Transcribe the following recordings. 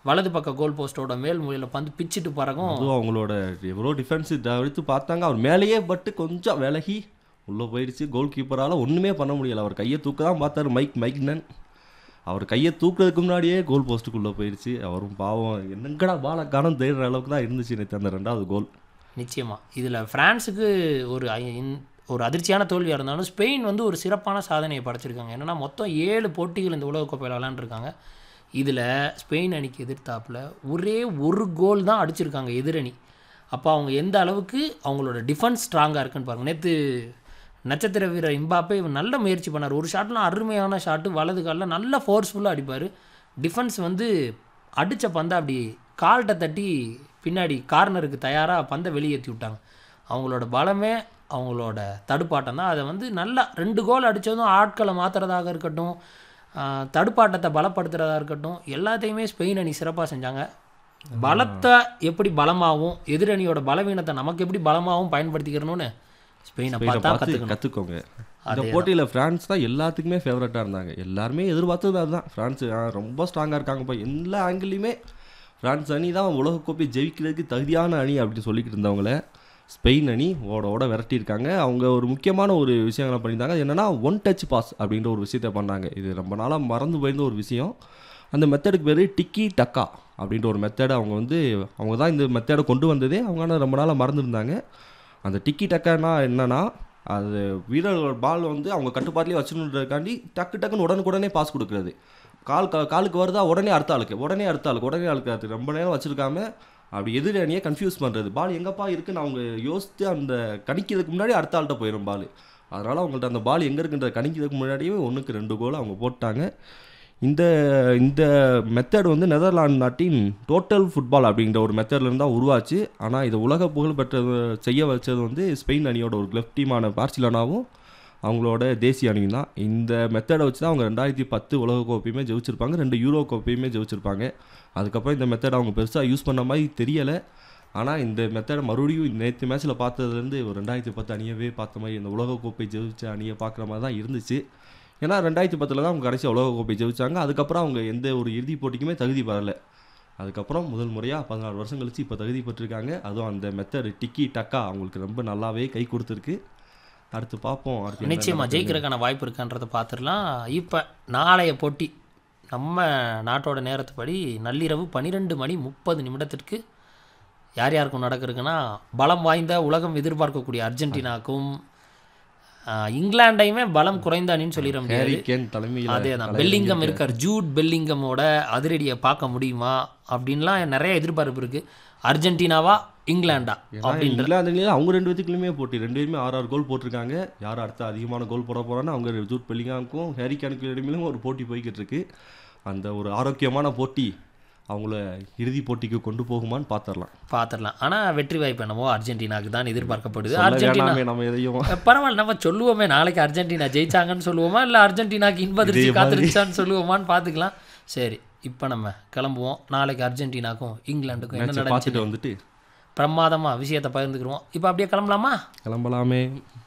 வலது பக்க கோல் போஸ்டோட மேல் மூலையில் பந்து பிச்சிட்டு பறக்கும் அதுவும் அவங்களோட எவ்வளோ டிஃபென்ஸ் எடுத்து பார்த்தாங்க அவர் மேலேயே பட்டு கொஞ்சம் விலகி உள்ளே போயிடுச்சு கோல் கீப்பரால் ஒன்றுமே பண்ண முடியல அவர் கையை தூக்க தான் பார்த்தாரு மைக் மைக்னன் அவர் கையை தூக்குறதுக்கு முன்னாடியே கோல் போஸ்ட்டுக்குள்ளே போயிடுச்சு அவரும் பாவம் என்னங்கடா பாலை காணும் தேடுற அளவுக்கு தான் இருந்துச்சு நேற்று அந்த ரெண்டாவது கோல் நிச்சயமா இதில் ஃப்ரான்ஸுக்கு ஒரு ஐ- இன்- ஒரு அதிர்ச்சியான தோல்வியாக இருந்தாலும் ஸ்பெயின் வந்து ஒரு சிறப்பான சாதனையை படைச்சிருக்காங்க என்னன்னா மொத்தம் ஏழு போட்டிகள் இந்த உலகக்கோப்பையில் விளாண்டுருக்காங்க இதில் ஸ்பெயின் அணிக்கு எதிர்த்தாப்புல ஒரே ஒரு கோல் தான் அடிச்சிருக்காங்க எதிரணி அப்போ அவங்க எந்த அளவுக்கு அவங்களோட டிஃபென்ஸ் ஸ்ட்ராங்காக இருக்குன்னு பாருங்க நேற்று நட்சத்திர வீரர் இம்பாப்பே இவர் நல்ல முயற்சி பண்ணார் ஒரு ஷாட்லாம் அருமையான ஷாட்டு வலது காலில் நல்ல ஃபோர்ஸ்ஃபுல்லாக அடிப்பார் டிஃபென்ஸ் வந்து அடித்த பந்தை அப்படி கால்கிட்ட தட்டி பின்னாடி கார்னருக்கு தயாராக பந்தை வெளியேற்றி விட்டாங்க அவங்களோட பலமே அவங்களோட தடுப்பாட்டம் தான் அதை வந்து நல்லா ரெண்டு கோல் அடித்ததும் ஆட்களை மாற்றுறதாக இருக்கட்டும் ஆஹ், தடுப்பாட்டத்தை பலப்படுத்துறதா இருக்கட்டும் எல்லாத்தையுமே ஸ்பெயின் அணி சிறப்பாக செஞ்சாங்க பலத்தை எப்படி பலமாகவும் எதிரணியோட பலவீனத்தை நமக்கு எப்படி பலமாகவும் பயன்படுத்திக்கிறணும்னு ஸ்பெயினை ஸ்பெயினை பார்த்தா பார்த்து கற்றுக்கணும் கற்றுக்கோங்க இந்த போட்டியில் ஃப்ரான்ஸ் தான் எல்லாத்துக்குமே ஃபேவரட்டாக இருந்தாங்க எல்லாருமே எதிர்பார்த்தது அதுதான் ஃப்ரான்ஸ் ஆ, ரொம்ப ஸ்ட்ராங்காக இருக்காங்கப்பா எல்லா ஆங்கிள்லையுமே ஃப்ரான்ஸ் அணி தான் உலகக்கோப்பை ஜெயிக்கிறதுக்கு தகுதியான அணி அப்படின்னு சொல்லிக்கிட்டு இருந்தவங்கள ஸ்பெயின் அணி ஓட ஓட விரட்டியிருக்காங்க அவங்க ஒரு முக்கியமான ஒரு விஷயங்களை பண்ணியிருந்தாங்க அது என்னன்னா ஒன் டச் பாஸ் அப்படின்ற ஒரு விஷயத்தை பண்ணாங்க இது ரொம்ப நாளாக மறந்து போயிருந்த ஒரு விஷயம் அந்த மெத்தடுக்கு பேர் டிக்கி டக்கா அப்படின்ற ஒரு மெத்தடை அவங்க வந்து அவங்க தான் இந்த மெத்தடை கொண்டு வந்ததே அவங்க ஆனால் ரொம்ப நாளாக மறந்துருந்தாங்க அந்த டிக்கி டக்கானா என்னன்னா அது வீரர்களோட பால் வந்து அவங்க கட்டுப்பாட்டிலே வச்சுன்றதுக்காண்டி டக்கு டக்குன்னு உடனுக்குடனே பாஸ் கொடுக்குறது கால் கா- காலுக்கு வருதா உடனே அடுத்த ஆளுக்கு உடனே அடுத்த ஆளுக்கு உடனே ஆளுக்கு அது ரொம்ப நேரம் வச்சிருக்காம அப்படி எதிர் அணியை கன்ஃபியூஸ் பண்ணுறது பால் எங்கப்பா இருக்குன்னு அவங்க யோசித்து அந்த கணிக்கிறதுக்கு முன்னாடி அடுத்த ஆள்கிட்ட போயிடும் பால் அதனால் அவங்கள்ட்ட அந்த பால் எங்கே இருக்குன்ற கணிக்கிறதுக்கு முன்னாடியே ஒன்றுக்கு ரெண்டு கோல் அவங்க போட்டாங்க இந்த இந்த மெத்தட் வந்து நெதர்லாந்து நாட்டின் டோட்டல் ஃபுட்பால் அப்படிங்கிற ஒரு மெத்தட்லேருந்து தான் உருவாச்சு ஆனால் இதை உலக புகழ் பெற்றது செய்ய வச்சது வந்து ஸ்பெயின் அணியோட ஒரு கிளப் டீமான பார்சிலோனாவும் அவங்களோட தேசிய அணியும் தான் இந்த மெத்தடை வச்சு தான் அவங்க ரெண்டாயிரத்தி பத்து உலக கோப்பையுமே ஜெயிச்சிருப்பாங்க ரெண்டு யூரோ கோப்பையுமே ஜெயிச்சிருப்பாங்க அதுக்கப்புறம் இந்த மெத்தடை அவங்க பெருசாக யூஸ் பண்ண மாதிரி தெரியலை ஆனால் இந்த மெத்தடை மறுபடியும் நேற்று மேட்ச்சில் பார்த்ததுலேருந்து ஒரு ரெண்டாயிரத்தி பத்து அணியவே பார்த்த மாதிரி இந்த உலக கோப்பை ஜெயிச்ச அணியை பார்க்குற மாதிரி தான் இருந்துச்சு ஏன்னா ரெண்டாயிரத்தி பத்தில் தான் அவங்க கடைசி உலக கோப்பை ஜெயிச்சாங்க அதுக்கப்புறம் அவங்க எந்த ஒரு இறுதிப் போட்டிக்குமே தகுதி பெறல அதுக்கப்புறம் முதல் முறையாக பதினாறு வருஷம் கழிச்சு இப்போ தகுதி பெற்றிருக்காங்க அதுவும் அந்த மெத்தட் டிக்கி டக்கா அவங்களுக்கு ரொம்ப நல்லாவே கை கொடுத்துருக்கு அடுத்து பார்ப்போம் அடுத்து என்ன நிச்சயமா நடக்குதுன்னு. ஜெயிக்கிறதுக்கான வாய்ப்பு இருக்கான்றதை பார்த்துடலாம் இப்போ நாளைய போட்டி நம்ம நாட்டோட நேரத்துப்படி நள்ளிரவு பன்னிரெண்டு மணி முப்பது நிமிடத்திற்கு யார் யாருக்கும் நடக்குதுன்னா பலம் வாய்ந்த உலகம் எதிர்பார்க்கக்கூடிய அர்ஜென்டினாக்கும் ஆஹ், இங்கிலாண்டையுமே பலம் குறைந்த அணின்னு சொல்லிட முடியாது ஹாரி கேன் தலைமையில் அதே தான் பெல்லிங்கம் இருக்கார் ஜூட் பெல்லிங்கமோட அதிரடியை பார்க்க முடியுமா அப்படின்லாம் நிறைய எதிர்பார்ப்பு இருக்கு அர்ஜென்டினாவா இங்கிலாண்டா அப்படின்ற இங்கிலாந்துலேயே அவங்க ரெண்டு பேத்துக்குள்ளயுமே போட்டி ரெண்டு பேருமே ஆறு ஆறு கோல் போட்டிருக்காங்க யார் அடுத்து அதிகமான கோல் போட போறான்னு அவங்க ஜூட் பெல்லிங்காமுக்கும் ஹேரி கேனுக்கு இடையிலும் ஒரு போட்டி போய்கிட்டு இருக்கு அந்த ஒரு ஆரோக்கியமான போட்டி அவங்கள இறுதி போட்டிக்கு கொண்டு போகுமான்னு பார்த்துடலாம் பார்த்துடலாம் ஆனால் வெற்றி வாய்ப்பு என்னமோ அர்ஜென்டினாக்கு தான் எதிர்பார்க்கப்படுது சொல்ல அர்ஜென்டினா வேணாமே நம்ம எதையும் அஹ் பரவாயில்ல நம்ம சொல்லுவோமே நாளைக்கு அர்ஜென்டினா ஜெயிச்சாங்கன்னு சொல்லுவோமா இல்லை அர்ஜென்டினாக்கு இன்பதிர்ச்சி இதே மாதிரி. காத்திருச்சான்னு சொல்லுவோமான்னு பார்த்துக்கலாம் சரி இப்போ நம்ம கிளம்புவோம் நாளைக்கு அர்ஜென்டினாக்கும் இங்கிலாந்துக்கும் என்ன மேட்சை நடந்துச்சு பார்த்துட்டு வந்துட்டு பிரமாதமா விஷயத்தை பகிர்ந்துக்கிறோம் இப்போ அப்படியே கிளம்பலாமா கிளம்பலாமே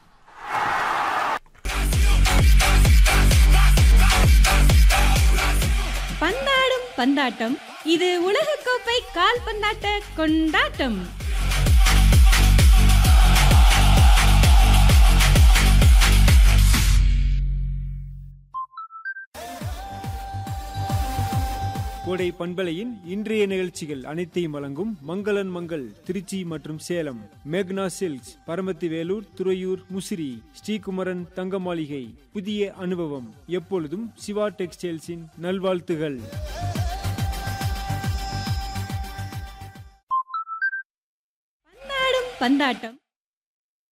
பந்தாடும் பந்தாட்டம் இது உலகக்கோப்பை கால்பந்தாட்ட கொண்டாட்டம் கோடை பண்பலையின் இன்றைய நிகழ்ச்சிகள் அனைத்தையும் வழங்கும் மங்களன் மங்கள் திருச்சி மற்றும் சேலம் மேக்னா சில்க்ஸ் பரமத்தி வேலூர் துறையூர் முசிறி ஸ்ரீகுமரன் தங்க மாளிகை புதிய அனுபவம் எப்பொழுதும் சிவா டெக்ஸ்டைல்ஸின் நல்வாழ்த்துகள் பந்தாடும் பந்தாட்டம்